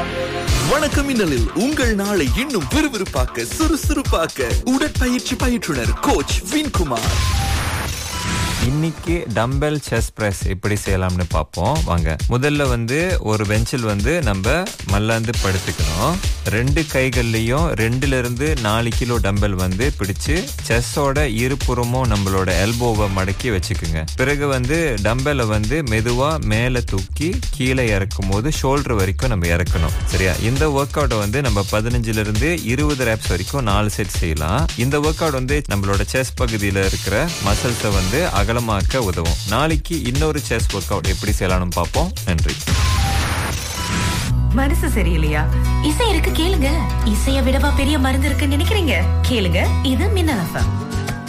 வணக்கம் மின்னலில் உங்கள் நாளை இன்னும் விறுவிறுப்பாக்க சுறுசுறுப்பாக்க உடற்பயிற்சி பயிற்றுனர் கோச் வின்குமார் இன்னைக்கு டம்பல் செஸ் பிரஸ் எப்படி செய்யலாம்னு பார்ப்போம் வாங்க முதல்ல வந்து ஒரு பெஞ்சில் வந்து நம்ம மல்லாந்து படுத்துக்கணும் ரெண்டு கைகள்லயும் ரெண்டுல இருந்து நாலு கிலோ டம்பல் வந்து பிடிச்சு செஸ்ஸோட இருபுறமும் நம்மளோட எல்போவை மடக்கி வச்சுக்குங்க பிறகு வந்து டம்பலை வந்து மெதுவா மேல தூக்கி கீழே இறக்கும் போது ஷோல்டர் வரைக்கும் நம்ம இறக்கணும் சரியா இந்த ஒர்க் அவுட்டை வந்து நம்ம பதினஞ்சுல இருந்து இருபது ரேப்ஸ் வரைக்கும் நாலு செட் செய்யலாம் இந்த ஒர்க் அவுட் வந்து நம்மளோட செஸ் பகுதியில இருக்கிற மசில்ஸை வந்து அகலமாக்க உதவும் நாளைக்கு இன்னொரு செஸ் ஒர்க் அவுட் எப்படி செய்யலாம்னு பார்ப்போம் நன்றி மனசு சரியில்லையா இசை இருக்கு கேளுங்க இசைய விடவா பெரிய மருந்து இருக்குன்னு நினைக்கிறீங்க கேளுங்க இது மின்னல் எஃப்எம்